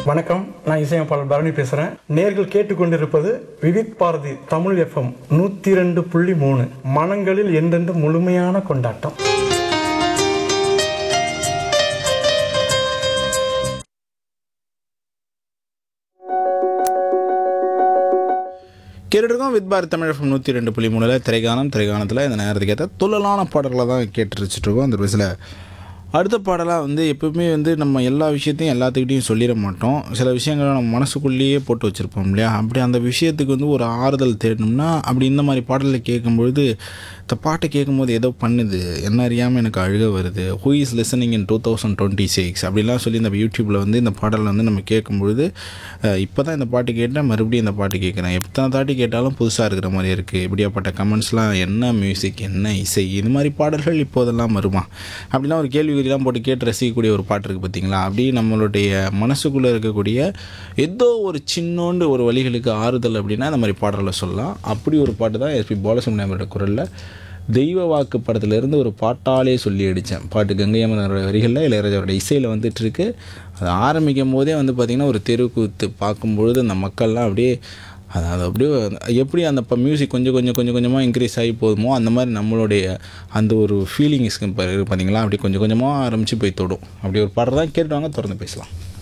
வணக்கம் நான் இசையமைப்பாளர் பரணி பேசுகிறேன் நேர்கள் கேட்டுக்கொண்டிருப்பது விவித் பாரதி தமிழ் எஃப்எம் நூற்றி ரெண்டு புள்ளி மூணு மனங்களில் என்றென்று முழுமையான கொண்டாட்டம் கேட்டுருக்கோம் வித் பாரத் தமிழ் எஃப்எம் நூற்றி ரெண்டு புள்ளி மூணில் திரைக்கானம் திரைக்கானத்தில் இந்த நேரத்துக்கு ஏற்ற துள்ளலான பாடல்களை தான் கேட்டு ரசிச்சிட்ருக்கோம் அந்த வயசில் அடுத்த பாடலாக வந்து எப்பவுமே வந்து நம்ம எல்லா விஷயத்தையும் எல்லாத்துக்கிட்டையும் சொல்லிட மாட்டோம் சில விஷயங்களை நம்ம மனசுக்குள்ளேயே போட்டு வச்சுருப்போம் இல்லையா அப்படி அந்த விஷயத்துக்கு வந்து ஒரு ஆறுதல் தேடணும்னா அப்படி இந்த மாதிரி பாடலை கேட்கும்பொழுது இந்த பாட்டை கேட்கும்போது ஏதோ பண்ணுது என்ன அறியாமல் எனக்கு அழுக வருது who is listening in two thousand twenty six அப்படிலாம் சொல்லி இந்த யூடியூப்பில் வந்து இந்த பாடலை வந்து நம்ம கேட்கும்பொழுது இப்போ தான் இந்த பாட்டு கேட்டேன் மறுபடியும் இந்த பாட்டு கேட்குறேன் எத்தனை தாட்டி கேட்டாலும் புதுசாக இருக்கிற மாதிரி இருக்குது இப்படியாப்பட்ட கமெண்ட்ஸ்லாம் என்ன மியூசிக் என்ன இசை இது மாதிரி பாடல்கள் இப்போதெல்லாம் வருமா அப்படிலாம் ஒரு கேள்விக்குறிலாம் போட்டு கேட்டு ரசிக்கக்கூடிய ஒரு பாட்டு இருக்குது பார்த்தீங்களா அப்படி நம்மளுடைய மனசுக்குள்ளே இருக்கக்கூடிய ஏதோ ஒரு சின்னோண்டு ஒரு வழிகளுக்கு ஆறுதல் அப்படின்னா இந்த மாதிரி பாடலை சொல்லலாம் அப்படி ஒரு பாட்டு தான் எஸ்பி பாலசுப்ரமணியமோட குரலில் தெய்வ வாக்கு படத்துலேருந்து ஒரு பாட்டாலே சொல்லி அடித்தேன் பாட்டு கங்கை அமரனோட வரிகளில் இளையராஜாவோட இசையில் வந்துட்டு இருக்கு அது ஆரம்பிக்கும் போதே வந்து பார்த்திங்கன்னா ஒரு தெருக்கூத்து பார்க்கும்பொழுது அந்த மக்கள்லாம் அப்படியே அது அது அப்படியே எப்படி அந்த இப்போ மியூசிக் கொஞ்சம் கொஞ்சம் கொஞ்சம் கொஞ்சமாக இன்க்ரீஸ் ஆகி போகுமோ அந்த மாதிரி நம்மளுடைய அந்த ஒரு ஃபீலிங்ஸ் பார்த்தீங்களா அப்படி கொஞ்சம் கொஞ்சமாக ஆரம்பித்து போய் தொடும் அப்படி ஒரு பாடம் தான் கேட்டுவாங்க திறந்து பேசலாம்